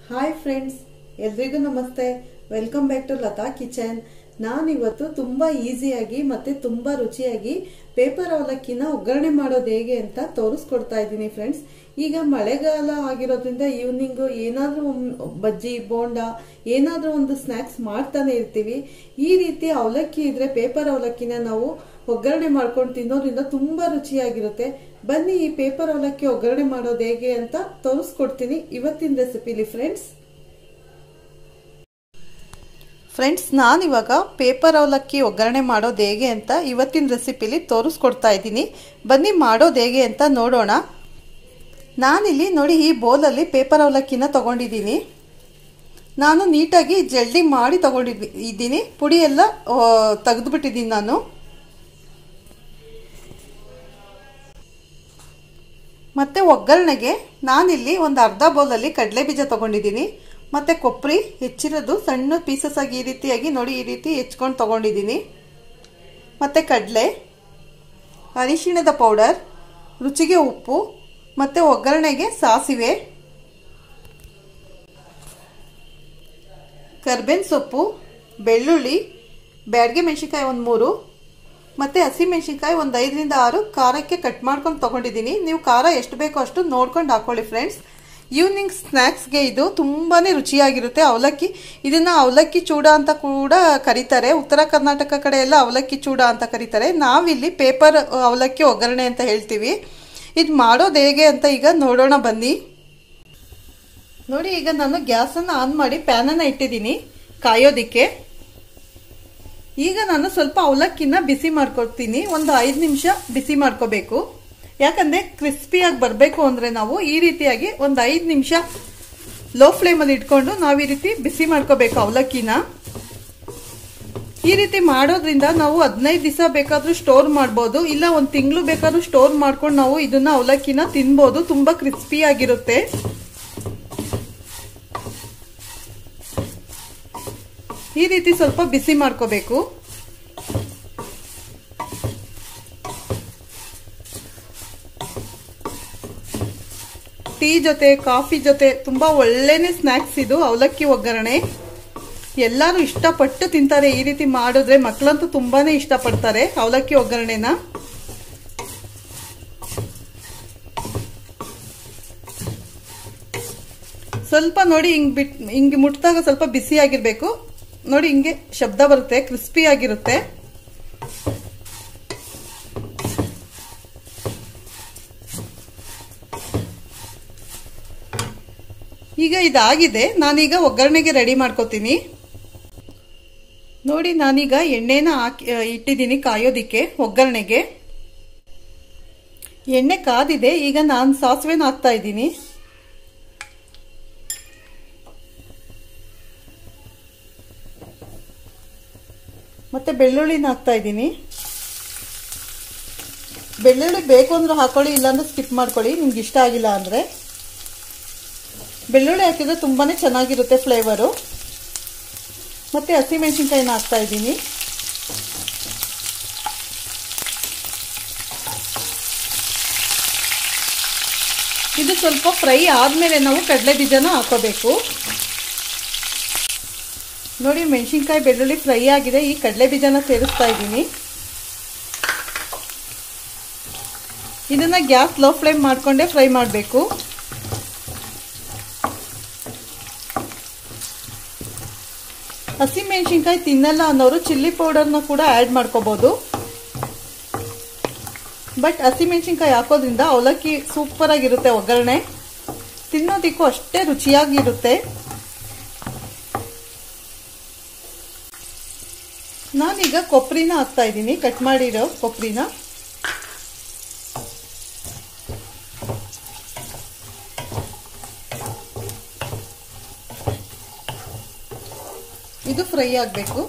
hi friends ಎಲ್ರಿಗೂ ನಮಸ್ತೆ welcome back to Latha kitchen ನಾನಿವತ್ತು ತುಂಬ ಈಸಿಯಾಗಿ ಮತ್ತೆ ತುಂಬ ರುಚಿಯಾಗಿ ಪೇಪರ್ ಅವಲಕ್ಕಿನ ಒಗ್ಗರಣೆ ಮಾಡೋದು ಹೇಗೆ ಅಂತ ತೋರಿಸ್ಕೊಡ್ತಾ ಇದ್ದೀನಿ ಫ್ರೆಂಡ್ಸ್ ಈಗ ಮಳೆಗಾಲ ಆಗಿರೋದ್ರಿಂದ ಈವ್ನಿಂಗು ಏನಾದರೂ ಬಜ್ಜಿ ಬೋಂಡ ಏನಾದರೂ ಒಂದು ಸ್ನ್ಯಾಕ್ಸ್ ಮಾಡ್ತಾನೆ ಇರ್ತೀವಿ ಈ ರೀತಿ ಅವಲಕ್ಕಿ ಇದ್ರೆ ಪೇಪರ್ ಅವಲಕ್ಕಿನ ನಾವು ಒಗ್ಗರಣೆ ಮಾಡ್ಕೊಂಡು ತಿನ್ನೋದ್ರಿಂದ ತುಂಬ ರುಚಿಯಾಗಿರುತ್ತೆ ಬನ್ನಿ ಈ ಪೇಪರ್ ಅವಲಕ್ಕಿ ಒಗ್ಗರಣೆ ಮಾಡೋದು ಹೇಗೆ ಅಂತ ತೋರಿಸ್ಕೊಡ್ತೀನಿ ಇವತ್ತಿನ ರೆಸಿಪಿಲಿ ಫ್ರೆಂಡ್ಸ್ ಫ್ರೆಂಡ್ಸ್ ನಾನಿವಾಗ ಪೇಪರ್ ಅವಲಕ್ಕಿ ಒಗ್ಗರಣೆ ಮಾಡೋದು ಹೇಗೆ ಅಂತ ಇವತ್ತಿನ ರೆಸಿಪಿಲಿ ತೋರಿಸ್ಕೊಡ್ತಾ ಇದ್ದೀನಿ ಬನ್ನಿ ಮಾಡೋದು ಹೇಗೆ ಅಂತ ನೋಡೋಣ ನಾನಿಲ್ಲಿ ನೋಡಿ ಈ ಬೋಲಲ್ಲಿ ಪೇಪರ್ ಅವಲಕ್ಕಿನ ತಗೊಂಡಿದ್ದೀನಿ ನಾನು ನೀಟಾಗಿ ಜಲ್ಡಿ ಮಾಡಿ ತಗೊಂಡಿದ್ದೀನಿ ಪುಡಿ ಎಲ್ಲ ತೆಗೆದುಬಿಟ್ಟಿದ್ದೀನಿ ನಾನು ಮತ್ತು ಒಗ್ಗರಣೆಗೆ ನಾನಿಲ್ಲಿ ಒಂದು ಅರ್ಧ ಬೌಲಲ್ಲಿ ಕಡಲೆ ಬೀಜ ತೊಗೊಂಡಿದ್ದೀನಿ ಮತ್ತು ಕೊಬ್ಬರಿ ಹೆಚ್ಚಿರೋದು ಸಣ್ಣ ಪೀಸಸ್ ಆಗಿ ಈ ರೀತಿಯಾಗಿ ನೋಡಿ ಈ ರೀತಿ ಹೆಚ್ಕೊಂಡು ತೊಗೊಂಡಿದ್ದೀನಿ ಮತ್ತು ಕಡಲೆ ಅರಿಶಿಣದ ಪೌಡರ್ ರುಚಿಗೆ ಉಪ್ಪು ಮತ್ತು ಒಗ್ಗರಣೆಗೆ ಸಾಸಿವೆ ಕರ್ಬೇವಿನ ಸೊಪ್ಪು ಬೆಳ್ಳುಳ್ಳಿ ಬ್ಯಾಡ್ಗೆ ಮೆಣಸಿನ್ಕಾಯಿ ಒಂದು ಮೂರು ಮತ್ತು ಹಸಿಮೆಣ್ಸಿನ್ಕಾಯಿ ಒಂದು ಐದರಿಂದ ಆರು ಖಾರಕ್ಕೆ ಕಟ್ ಮಾಡ್ಕೊಂಡು ತೊಗೊಂಡಿದ್ದೀನಿ ನೀವು ಖಾರ ಎಷ್ಟು ಬೇಕೋ ಅಷ್ಟು ನೋಡ್ಕೊಂಡು ಹಾಕೊಳ್ಳಿ ಫ್ರೆಂಡ್ಸ್ ಈವ್ನಿಂಗ್ ಸ್ನ್ಯಾಕ್ಸ್ಗೆ ಇದು ತುಂಬಾ ರುಚಿಯಾಗಿರುತ್ತೆ ಅವಲಕ್ಕಿ ಇದನ್ನು ಅವಲಕ್ಕಿ ಚೂಡ ಅಂತ ಕೂಡ ಕರೀತಾರೆ ಉತ್ತರ ಕರ್ನಾಟಕ ಕಡೆ ಎಲ್ಲ ಅವಲಕ್ಕಿ ಚೂಡ ಅಂತ ಕರೀತಾರೆ ನಾವಿಲ್ಲಿ ಪೇಪರ್ ಅವಲಕ್ಕಿ ಒಗ್ಗರಣೆ ಅಂತ ಹೇಳ್ತೀವಿ ಇದು ಮಾಡೋದು ಹೇಗೆ ಅಂತ ಈಗ ನೋಡೋಣ ಬನ್ನಿ ನೋಡಿ ಈಗ ನಾನು ಗ್ಯಾಸನ್ನು ಆನ್ ಮಾಡಿ ಪ್ಯಾನನ್ನು ಇಟ್ಟಿದ್ದೀನಿ ಕಾಯೋದಿಕ್ಕೆ ಈಗ ನಾನು ಸ್ವಲ್ಪ ಅವಲಕ್ಕಿನ ಬಿಸಿ ಮಾಡ್ಕೊಳ್ತೀನಿ ಒಂದು ಐದು ನಿಮಿಷ ಬಿಸಿ ಮಾಡ್ಕೋಬೇಕು ಯಾಕಂದ್ರೆ ಕ್ರಿಸ್ಪಿಯಾಗಿ ಬರಬೇಕು ಅಂದರೆ ನಾವು ಈ ರೀತಿಯಾಗಿ ಒಂದು ಐದು ನಿಮಿಷ ಲೋ ಫ್ಲೇಮಲ್ಲಿ ಇಟ್ಕೊಂಡು ನಾವು ಈ ರೀತಿ ಬಿಸಿ ಮಾಡ್ಕೋಬೇಕು ಅವಲಕ್ಕಿನ ಈ ರೀತಿ ಮಾಡೋದ್ರಿಂದ ನಾವು ಹದಿನೈದು ದಿವಸ ಬೇಕಾದ್ರೂ ಸ್ಟೋರ್ ಮಾಡ್ಬೋದು ಇಲ್ಲ ಒಂದು ತಿಂಗಳು ಬೇಕಾದ್ರೂ ಸ್ಟೋರ್ ಮಾಡ್ಕೊಂಡು ನಾವು ಇದನ್ನ ಅವಲಕ್ಕಿನ ತಿನ್ಬೋದು ತುಂಬ ಕ್ರಿಸ್ಪಿಯಾಗಿರುತ್ತೆ ಈ ರೀತಿ ಸ್ವಲ್ಪ ಬಿಸಿ ಮಾಡ್ಕೋಬೇಕು ಟೀ ಜೊತೆ ಕಾಫಿ ಜೊತೆ ತುಂಬ ಒಳ್ಳೆನೇ ಸ್ನ್ಯಾಕ್ಸ್ ಇದು ಅವಲಕ್ಕಿ ಒಗ್ಗರಣೆ ಎಲ್ಲರೂ ಇಷ್ಟಪಟ್ಟು ತಿಂತಾರೆ ಈ ರೀತಿ ಮಾಡಿದ್ರೆ ಮಕ್ಕಳಂತೂ ತುಂಬಾನೇ ಇಷ್ಟಪಡ್ತಾರೆ ಅವಲಕ್ಕಿ ಒಗ್ಗರಣೆನ ಸ್ವಲ್ಪ ನೋಡಿ ಹಿಂಗ್ ಬಿಟ್ ಹಿಂಗೆ ಮುಟ್ಟಿದಾಗ ಸ್ವಲ್ಪ ಬಿಸಿ ಆಗಿರ್ಬೇಕು ನೋಡಿ ಹಿಂಗೆ ಶಬ್ದ ಬರುತ್ತೆ ಕ್ರಿಸ್ಪಿ ಆಗಿರುತ್ತೆ ಈಗ ಇದಾಗಿದೆ ನಾನೀಗ ಒಗ್ಗರಣೆಗೆ ರೆಡಿ ಮಾಡ್ಕೋತೀನಿ ನೋಡಿ ನಾನೀಗ ಎಣ್ಣೆನ ಹಾಕಿ ಇಟ್ಟಿದ್ದೀನಿ ಕಾಯೋದಿಕ್ಕೆ ಒಗ್ಗರಣೆಗೆ ಎಣ್ಣೆ ಕಾದಿದೆ ಈಗ ನಾನು ಸಾಸಿವೆನ ಹಾಕ್ತಾ ಇದ್ದೀನಿ ಮತ್ತೆ ಬೆಳ್ಳುಳ್ಳಿನ ಹಾಕ್ತಾ ಇದ್ದೀನಿ ಬೆಳ್ಳುಳ್ಳಿ ಬೇಕು ಅಂದ್ರೆ ಹಾಕೊಳ್ಳಿ ಇಲ್ಲಾಂದ್ರೆ ಸ್ಕಿಪ್ ಮಾಡ್ಕೊಳ್ಳಿ ನಿಮ್ಗೆ ಇಷ್ಟ ಆಗಿಲ್ಲ ಅಂದರೆ ಬೆಳ್ಳುಳ್ಳಿ ಹಾಕಿದ್ರೆ ತುಂಬಾ ಚೆನ್ನಾಗಿರುತ್ತೆ ಫ್ಲೇವರು ಮತ್ತು ಹಸಿಮೆಣಸಿನ್ಕಾಯಿನ ಹಾಕ್ತಾ ಇದ್ದೀನಿ ಇದು ಸ್ವಲ್ಪ ಫ್ರೈ ಆದಮೇಲೆ ನಾವು ಕಡಲೆ ಬೀಜನ ಹಾಕೋಬೇಕು ನೋಡಿ ಮೆಣಸಿನ್ಕಾಯಿ ಬೆಳ್ಳುಳ್ಳಿ ಫ್ರೈ ಆಗಿದೆ ಈ ಕಡಲೆ ಬೀಜನ ಸೇರಿಸ್ತಾ ಇದ್ದೀನಿ ಇದನ್ನ ಗ್ಯಾಸ್ ಲೋ ಫ್ಲೇಮ್ ಮಾಡಿಕೊಂಡೇ ಫ್ರೈ ಮಾಡಬೇಕು ಹಸಿಮೆಣಸಿನ್ಕಾಯಿ ತಿನ್ನಲ್ಲ ಅನ್ನೋರು ಚಿಲ್ಲಿ ಪೌಡರ್ನ ಕೂಡ ಆ್ಯಡ್ ಮಾಡ್ಕೋಬೋದು ಬಟ್ ಹಸಿಮೆಣಸಿನ್ಕಾಯಿ ಹಾಕೋದ್ರಿಂದ ಅವಲಕ್ಕಿ ಸೂಪರ್ ಆಗಿರುತ್ತೆ ಒಗ್ಗರಣೆ ತಿನ್ನೋದಿಕ್ಕೂ ಅಷ್ಟೇ ರುಚಿಯಾಗಿರುತ್ತೆ ನಾನೀಗ ಕೊಬ್ಬರಿನ ಹಾಕ್ತಾ ಇದ್ದೀನಿ ಕಟ್ ಮಾಡಿರೋ ಕೊಬ್ಬರಿನ ಇದು ಫ್ರೈ ಆಗಬೇಕು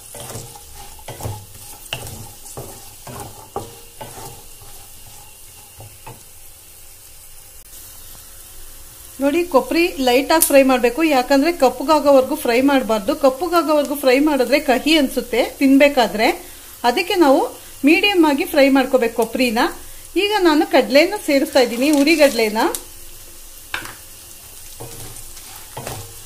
ನೋಡಿ ಕೊಬ್ಬರಿ ಲೈಟಾಗಿ ಫ್ರೈ ಮಾಡಬೇಕು ಯಾಕಂದ್ರೆ ಕಪ್ಪಗಾಗೋವರೆಗೂ ಫ್ರೈ ಮಾಡಬಾರ್ದು ಕಪ್ಪಗಾಗೋವರೆಗೂ ಫ್ರೈ ಮಾಡಿದ್ರೆ ಕಹಿ ಅನ್ಸುತ್ತೆ ತಿನ್ಬೇಕಾದ್ರೆ ಅದಕ್ಕೆ ನಾವು ಮೀಡಿಯಂ ಆಗಿ ಫ್ರೈ ಮಾಡ್ಕೋಬೇಕು ಕೊಬ್ಬರಿನ ಈಗ ನಾನು ಕಡಲೆನ ಸೇರಿಸ್ತಾ ಇದ್ದೀನಿ ಉರಿಗಡ್ಲೆನ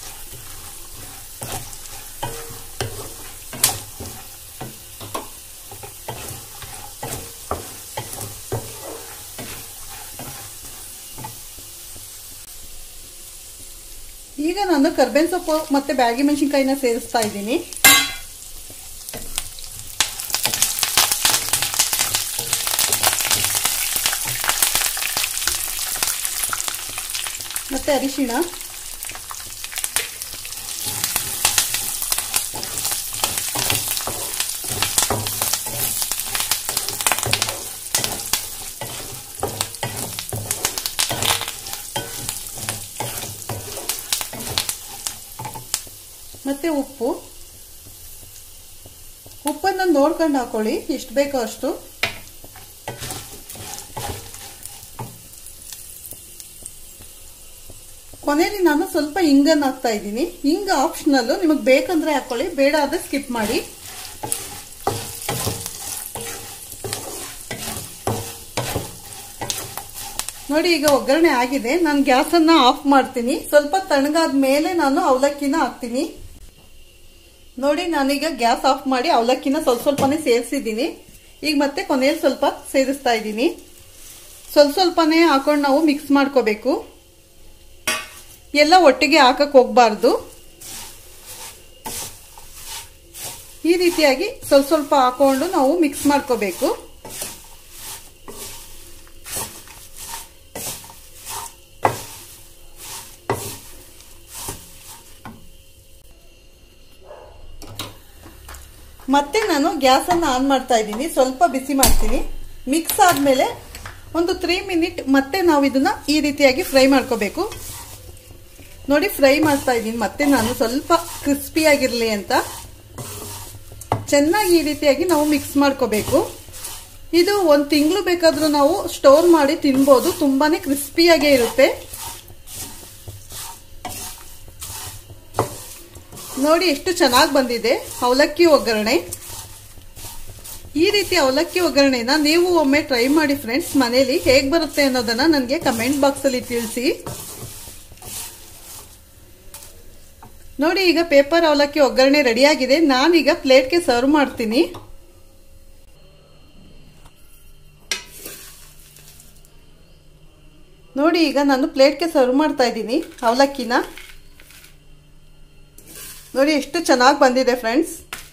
ಈಗ ನಾನು ಕರ್ಬೇವಿನ ಸೊಪ್ಪು ಮತ್ತೆ ಬ್ಯಾಡಗಿ ಮೆಣಸಿನ್ಕಾಯಿನ ಸೇರಿಸ್ತಾ ಇದ್ದೀನಿ ಮತ್ತೆ ಅರಿಶಿಣ ಮತ್ತೆ ಉಪ್ಪು ಉಪ್ಪನ್ನು ನೋಡ್ಕೊಂಡು ಹಾಕೊಳ್ಳಿ ಎಷ್ಟು ಬೇಕೋ ಅಷ್ಟು ಕೊನೆಯಲ್ಲಿ ನಾನು ಸ್ವಲ್ಪ ಹಿಂಗನ್ನು ಹಾಕ್ತಾ ಇದ್ದೀನಿ ಹಿಂಗ ಆಪ್ಷನಲ್ಲು ನಿಮಗೆ ಬೇಕಂದ್ರೆ ಹಾಕೊಳ್ಳಿ ಬೇಡ ಆದ್ರೆ ಸ್ಕಿಪ್ ಮಾಡಿ ನೋಡಿ ಈಗ ಒಗ್ಗರಣೆ ಆಗಿದೆ ನಾನು ಗ್ಯಾಸನ್ನ ಆಫ್ ಮಾಡ್ತೀನಿ ಸ್ವಲ್ಪ ತಣ್ಣಗಾದ ಮೇಲೆ ನಾನು ಅವಲಕ್ಕಿನ ಹಾಕ್ತೀನಿ ನೋಡಿ ನಾನೀಗ ಗ್ಯಾಸ್ ಆಫ್ ಮಾಡಿ ಅವಲಕ್ಕಿನ ಸ್ವಲ್ಪ ಸ್ವಲ್ಪನೇ ಸೇರಿಸಿದ್ದೀನಿ ಈಗ ಮತ್ತೆ ಕೊನೆಯಲ್ಲಿ ಸ್ವಲ್ಪ ಸೇರಿಸ್ತಾ ಇದ್ದೀನಿ ಸ್ವಲ್ಪ ಸ್ವಲ್ಪನೇ ಹಾಕೊಂಡು ನಾವು ಮಿಕ್ಸ್ ಮಾಡ್ಕೋಬೇಕು ಎಲ್ಲ ಒಟ್ಟಿಗೆ ಹಾಕಕ್ ಹೋಗ್ಬಾರ್ದು ಈ ರೀತಿಯಾಗಿ ಸ್ವಲ್ಪ ಸ್ವಲ್ಪ ಹಾಕೊಂಡು ನಾವು ಮಿಕ್ಸ್ ಮಾಡ್ಕೋಬೇಕು ಮತ್ತೆ ನಾನು ಗ್ಯಾಸನ್ನು ಆನ್ ಮಾಡ್ತಾ ಇದ್ದೀನಿ ಸ್ವಲ್ಪ ಬಿಸಿ ಮಾಡ್ತೀನಿ ಮಿಕ್ಸ್ ಆದಮೇಲೆ ಒಂದು ತ್ರೀ ಮಿನಿಟ್ ಮತ್ತೆ ನಾವು ಇದನ್ನ ಈ ರೀತಿಯಾಗಿ ಫ್ರೈ ಮಾಡ್ಕೋಬೇಕು ನೋಡಿ ಫ್ರೈ ಮಾಡ್ತಾ ಇದ್ದೀನಿ ಮತ್ತೆ ನಾನು ಸ್ವಲ್ಪ ಕ್ರಿಸ್ಪಿಯಾಗಿರಲಿ ಅಂತ ಚೆನ್ನಾಗಿ ಈ ರೀತಿಯಾಗಿ ನಾವು ಮಿಕ್ಸ್ ಮಾಡ್ಕೋಬೇಕು ಇದು ಒಂದು ತಿಂಗಳು ಬೇಕಾದರೂ ನಾವು ಸ್ಟೋರ್ ಮಾಡಿ ತಿನ್ಬೋದು ತುಂಬಾನೇ ಕ್ರಿಸ್ಪಿಯಾಗೇ ಇರುತ್ತೆ ನೋಡಿ ಎಷ್ಟು ಚೆನ್ನಾಗಿ ಬಂದಿದೆ ಅವಲಕ್ಕಿ ಒಗ್ಗರಣೆ ಈ ರೀತಿ ಅವಲಕ್ಕಿ ಒಗ್ಗರಣೆನ ನೀವು ಒಮ್ಮೆ ಟ್ರೈ ಮಾಡಿ ಫ್ರೆಂಡ್ಸ್ ಮನೇಲಿ ಹೇಗೆ ಬರುತ್ತೆ ಅನ್ನೋದನ್ನ ನನಗೆ ಕಮೆಂಟ್ ಬಾಕ್ಸಲ್ಲಿ ತಿಳಿಸಿ ನೋಡಿ ಈಗ ಪೇಪರ್ ಅವಲಕ್ಕಿ ಒಗ್ಗರಣೆ ರೆಡಿಯಾಗಿದೆ ನಾನೀಗ ಪ್ಲೇಟ್ಗೆ ಸರ್ವ್ ಮಾಡ್ತೀನಿ ನೋಡಿ ಈಗ ನಾನು ಪ್ಲೇಟ್ಗೆ ಸರ್ವ್ ಮಾಡ್ತಾ ಇದ್ದೀನಿ ಅವಲಕ್ಕಿನ ನೋಡಿ ಎಷ್ಟು ಚೆನ್ನಾಗಿ ಬಂದಿದೆ ಫ್ರೆಂಡ್ಸ್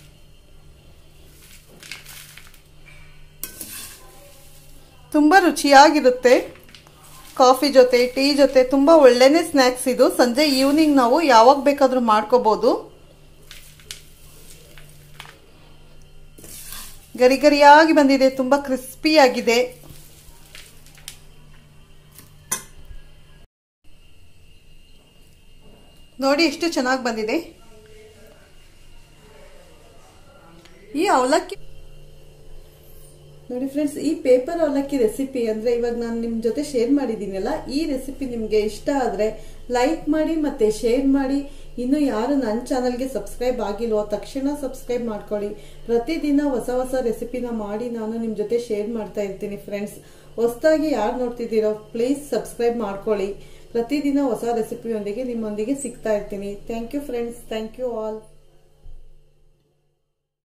ತುಂಬ ರುಚಿಯಾಗಿರುತ್ತೆ ಕಾಫಿ ಜೊತೆ ಟೀ ಜೊತೆ ತುಂಬ ಒಳ್ಳೆನೇ ಸ್ನ್ಯಾಕ್ಸ್ ಇದು ಸಂಜೆ ಈವ್ನಿಂಗ್ ನಾವು ಯಾವಾಗ ಬೇಕಾದರೂ ಮಾಡ್ಕೋಬೋದು ಗರಿ ಗರಿಯಾಗಿ ಬಂದಿದೆ ತುಂಬ ಕ್ರಿಸ್ಪಿಯಾಗಿದೆ ನೋಡಿ ಎಷ್ಟು ಚೆನ್ನಾಗಿ ಬಂದಿದೆ ಈ ಅವಲಕ್ಕಿ ನೋಡಿ ಫ್ರೆಂಡ್ಸ್ ಈ ಪೇಪರ್ ಅವಲಕ್ಕಿ ರೆಸಿಪಿ ಅಂದ್ರೆ ಇವಾಗ ನಾನು ನಿಮ್ ಜೊತೆ ಶೇರ್ ಮಾಡಿದ್ದೀನಲ್ಲ ಈ ರೆಸಿಪಿ ನಿಮ್ಗೆ ಇಷ್ಟ ಆದ್ರೆ ಲೈಕ್ ಮಾಡಿ ಮತ್ತೆ ಶೇರ್ ಮಾಡಿ ಇನ್ನು ಯಾರು ನನ್ನ ಚಾನಲ್ಗೆ ಸಬ್ಸ್ಕ್ರೈಬ್ ಆಗಿಲ್ವೋ ತಕ್ಷಣ ಸಬ್ಸ್ಕ್ರೈಬ್ ಮಾಡ್ಕೊಳ್ಳಿ ಪ್ರತಿದಿನ ಹೊಸ ಹೊಸ ರೆಸಿಪಿನ ಮಾಡಿ ನಾನು ನಿಮ್ ಜೊತೆ ಶೇರ್ ಮಾಡ್ತಾ ಇರ್ತೀನಿ ಫ್ರೆಂಡ್ಸ್ ಹೊಸದಾಗಿ ಯಾರು ನೋಡ್ತಿದ್ದೀರೋ ಪ್ಲೀಸ್ ಸಬ್ಸ್ಕ್ರೈಬ್ ಮಾಡ್ಕೊಳ್ಳಿ ಪ್ರತಿದಿನ ಹೊಸ ರೆಸಿಪಿಯೊಂದಿಗೆ ನಿಮ್ಮೊಂದಿಗೆ ಸಿಗ್ತಾ ಇರ್ತೀನಿ thank you friends thank you all